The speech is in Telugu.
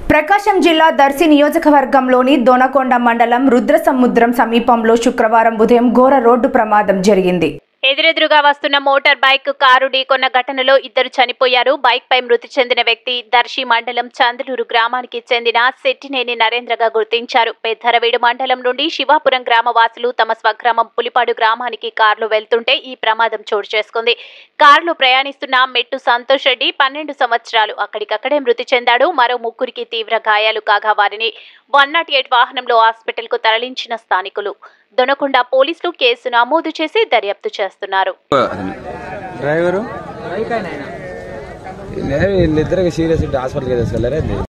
ప్రకాశం జిల్లా దర్శి నియోజకవర్గంలోని దొనకొండ మండలం రుద్రసముద్రం సమీపంలో శుక్రవారం ఉదయం ఘోర రోడ్డు ప్రమాదం జరిగింది ఎదురెదురుగా వస్తున్న మోటార్ బైక్ కారు ఢీకొన్న ఘటనలో ఇద్దరు చనిపోయారు బైక్ పై మృతి చెందిన వ్యక్తి దర్శి మండలం చంద్రూరు గ్రామానికి చెందిన సెట్టినేని నరేంద్రగా గుర్తించారు పెద్దరవీడు మండలం నుండి శివాపురం గ్రామ వాసులు తమ స్వగ్రామం పులిపాడు గ్రామానికి కారులో వెళ్తుంటే ఈ ప్రమాదం చోటు చేసుకుంది కారులో ప్రయాణిస్తున్న మెట్టు సంతోష్ రెడ్డి పన్నెండు సంవత్సరాలు అక్కడికక్కడే మృతి చెందాడు మరో ముగ్గురికి తీవ్ర గాయాలు కాగా వారిని వన్ నాట్ ఎయిట్ వాహనంలో హాస్పిటల్కు తరలించిన స్థానికులు దొనకొండ పోలీసులు కేసు నమోదు చేసి దర్యాప్తు చేస్తున్నారు డ్రైవరు వీళ్ళిద్దరికి సీరియస్ హాస్పిటల్కి తీసుకెళ్ళారు